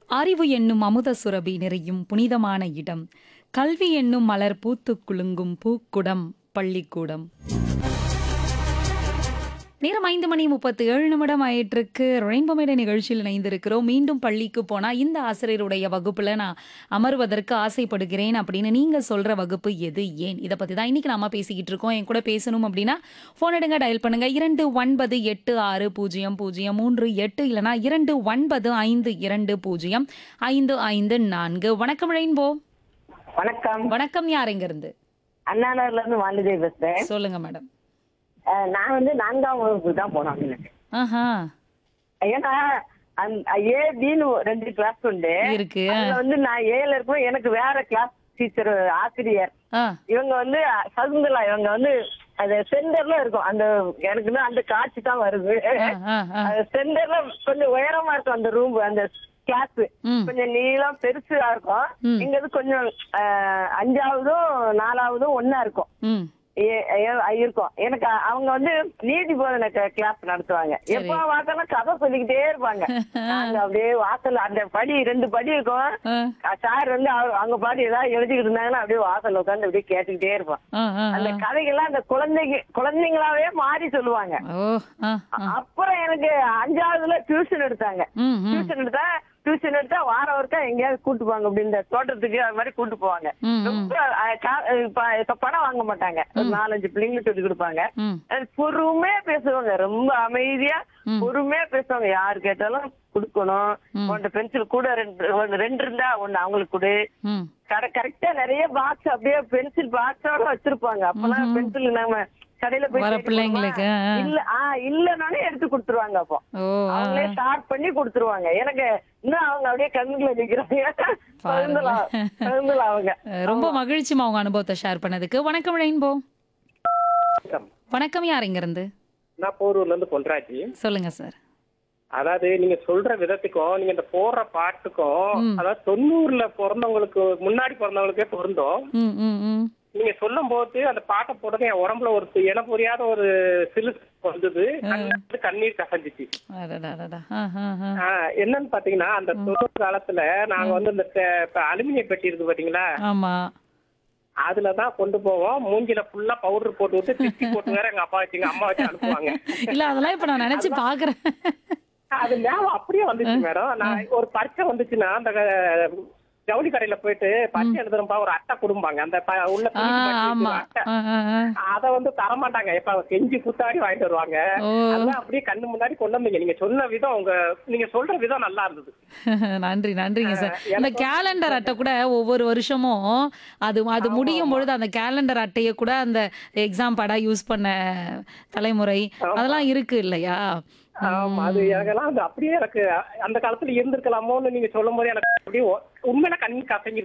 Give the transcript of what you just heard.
அறிவு என்னும் அமுத சுரபி நிறையும் புனிதமான இடம் கல்வி என்னும் மலர் பூத்துக் குலுங்கும் பூக்குடம் பள்ளிக்கூடம் நேரம் ஐந்து மணி முப்பத்து ஏழு நிமிடம் ஆயிட்டிருக்கு ரெயின்போ மேடை நிகழ்ச்சியில் இணைந்திருக்கிறோம் மீண்டும் பள்ளிக்கு போனா இந்த ஆசிரியருடைய வகுப்புல நான் அமர்வதற்கு ஆசைப்படுகிறேன் அப்படின்னு நீங்க சொல்ற வகுப்பு எது ஏன் இதை பத்தி தான் இன்னைக்கு நாம பேசிக்கிட்டு இருக்கோம் என் கூட பேசணும் அப்படின்னா போன் எடுங்க டயல் பண்ணுங்க இரண்டு ஒன்பது எட்டு ஆறு பூஜ்ஜியம் பூஜ்ஜியம் மூன்று எட்டு இல்லனா இரண்டு ஒன்பது ஐந்து இரண்டு பூஜ்ஜியம் ஐந்து ஐந்து நான்கு வணக்கம் ரெயின்போ வணக்கம் வணக்கம் யார் எங்க இருந்து அண்ணாநகர்ல இருந்து வாலிதேவி பேசுறேன் சொல்லுங்க மேடம் அஹ் நான் வந்து நான்காம் வகுப்பு தான் போனோம் எனக்கு ஆஹா ஏன்னா ஏ பின்னு ரெண்டு கிளாஸ் உண்டு இருக்கு அதுல வந்து நான் ஏல இருக்கும் எனக்கு வேற கிளாஸ் டீச்சர் ஆசிரியர் ஆ இவங்க வந்து அஹ், சகுந்தலா இவங்க வந்து அது சென்டர்ல இருக்கும் அந்த எனக்கு இன்னும் அந்த காட்சி தான் வருது ஆ, ஆ, ஆ. சென்டர்ல கொஞ்சம் உயரமா இருக்கும் அந்த ரூம் அந்த கிளாஸ் ம். கொஞ்சம் நீளம் பெருசா இருக்கும் ம். இங்க வந்து கொஞ்சம் அஹ், அஞ்சாவதும் நாலாவதும் ஒன்னா இருக்கும் ம் ஏ- ஏ- இருக்கும் எனக்கு அவங்க வந்து நீதி போதனை கிளாஸ் நடத்துவாங்க எப்ப பார்த்தாலும் கதை சொல்லிக்கிட்டே இருப்பாங்க நாங்க அப்படியே வாசல் அந்த படி ரெண்டு படி இருக்கும் ஆ, சார் வந்து அவங்க- அவங்க பாடி ஏதாவது எழுதிக்கிட்டு இருந்தாங்கன்னா அப்படியே வாசல்ல உட்காந்து அப்படியே கேட்டுக்கிட்டே இருப்போம் ஆ, ஆ, அந்த ஆ. கதைகள்லாம் அந்த குழந்தைங்க குழந்தைங்களாவே மாறி சொல்லுவாங்க ஓ ஆ, ஆ. அப்புறம் எனக்கு அஞ்சாவதுல டியூஷன் எடுத்தாங்க ம், ம், டியூஷன் எடுத்தா டியூஷன் எடுத்தா வாரம் ஒருக்கா எங்கேயாவது கூட்டு போவாங்க அப்படி இந்த தோட்டத்துக்கு அது மாதிரி கூட்டு போவாங்க ம், ம், ரொம்ப அஹ், கா- இப்ப இப்ப பணம் வாங்க மாட்டாங்க ஒரு நாலஞ்சு பிள்ளைங்களுக்கு சொல்லி கொடுப்பாங்க ம். அது பொறுமையா பேசுவாங்க ரொம்ப அமைதியா ம். பொறுமையா பேசுவாங்க யாரு கேட்டாலும் கொடுக்கணும் ம். உன்கிட்ட பென்சில் கூட ரெண்டு ஒண்ணு ரெண்டு இருந்தா ஒண்ணு அவங்களுக்கு கொடு ம். கரெக்டா நிறைய பாக்ஸ் அப்படியே பென்சில் பாக்ஸோட வச்சிருப்பாங்க அப்பெல்லாம் பென்சில் நம்ம கடையில போய் வர தேடி பிள்ளைங்களுக்கு, போனோமா, ஆ. இல்ல ஆ இல்லனாலே எடுத்து கொடுத்துருவாங்க அப்போ ஓ ஆ, அவங்களே ஸ்டார்ட் பண்ணி கொடுத்துருவாங்க எனக்கு இன்னும் அவங்க அப்படியே கண்ணுல நிக்கிறாங்க பகிர்ந்துலாம் பகிர்ந்துலாம் அவங்க அஹ், ரொம்ப மகிழ்ச்சிமா உங்க அனுபவத்தை ஷேர் பண்ணதுக்கு வணக்கம் ரெயின்போ வணக்கம் யார் இங்க இருந்து நான் போரூர்ல இருந்து பொன்ராஜி சொல்லுங்க சார் அதாவது நீங்க சொல்ற விதத்துக்கும் நீங்க இந்த போடுற பாட்டுக்கும் ம். அதாவது தொண்ணூறுல பிறந்தவங்களுக்கு முன்னாடி பிறந்தவங்களுக்கே பொருந்தும் ம் ம் ம் நீங்க சொல்லும் போது அந்த பாட்டை போட்டது என் உடம்புல ஒரு இன புரியாத ஒரு சிலு வந்தது கண்ணுல இருந்து கண்ணீர் கசஞ்சிச்சு அடடடடா. ஆ, ஆ, ஆ. ஆஹ் என்னன்னு பாத்தீங்கன்னா அந்த தொண்ணூறு காலத்துல நாங்க வந்து இந்த தெ- இப்ப அலுமினிய பெட்டி இருக்கு பாத்தீங்களா ஆமா அதுலதான் கொண்டு போவோம் மூஞ்சில ஃபுல்லா பவுடர் போட்டு விட்டு திட்டி போட்டு வேற எங்க அப்பா வச்சுங்க அம்மா வச்சு அனுப்புவாங்க இல்ல அதெல்லாம் இப்ப நான் நினைச்சு பாக்குறேன் அது ஞாபகம் அப்படியே வந்துச்சு மேடம் நான் ஒரு பரீட்சை வந்துச்சுன்னா அந்த அஹ், ஜவுளி கடையில போயிட்டு பரீட்சை எழுதுறப்பா ஒரு அட்டை கொடுப்பாங்க அந்த ப- உள்ள ஆ, துணிக்கு மாட்டி ஆமா வச்சிருக்க அட்டை ஆ, ஆ, ஆ. அத வந்து தரமாட்டாங்க எப்ப செஞ்சு குத்தாடி வாங்கிட்டு வருவாங்க ஓ அதெல்லாம் அப்படியே கண்ணு முன்னாடி கொண்டு வந்தீங்க நீங்க சொன்ன விதம் உங்க நீங்க சொல்ற விதம் நல்லா இருந்தது நன்றி நன்றிங்க சார் இந்த கேலண்டர் அட்டை கூட ஒவ்வொரு வருஷமும் அது அது முடியும் பொழுது அந்த கேலண்டர் அட்டையை கூட அந்த எக்ஸாம் படா யூஸ் பண்ண தலைமுறை அதெல்லாம் இருக்கு இல்லையா ஆமா அது எனக்கெல்லாம் அது அப்படியே எனக்கு அந்த காலத்துல இருந்திருக்கலாமோன்னு நீங்க சொல்லும் போது எனக்கு அப்படியே ஒ- உண்மையில கண்ணு கசங்கி